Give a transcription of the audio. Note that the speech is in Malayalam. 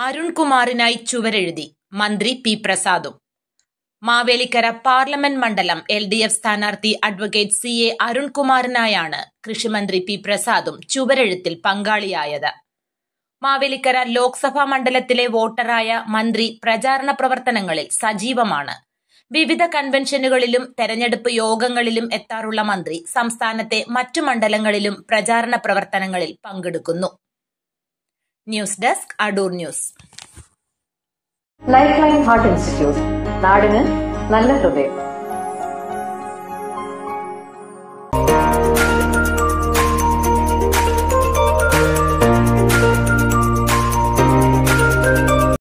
അരുൺകുമാറിനായി ചുവരെഴുതി മന്ത്രി പി പ്രസാദും മാവേലിക്കര പാർലമെന്റ് മണ്ഡലം എൽ ഡി എഫ് സ്ഥാനാർത്ഥി അഡ്വക്കേറ്റ് സി എ അരുൺകുമാറിനായാണ് കൃഷിമന്ത്രി പി പ്രസാദും ചുവരെഴുത്തിൽ പങ്കാളിയായത് മാവേലിക്കര ലോക്സഭാ മണ്ഡലത്തിലെ വോട്ടറായ മന്ത്രി പ്രചാരണ പ്രവർത്തനങ്ങളിൽ സജീവമാണ് വിവിധ കൺവെൻഷനുകളിലും തെരഞ്ഞെടുപ്പ് യോഗങ്ങളിലും എത്താറുള്ള മന്ത്രി സംസ്ഥാനത്തെ മറ്റു മണ്ഡലങ്ങളിലും പ്രചാരണ പ്രവർത്തനങ്ങളിൽ പങ്കെടുക്കുന്നു news desk Adoor news life line heart institute നാടിന് നല്ല ഹൃദയം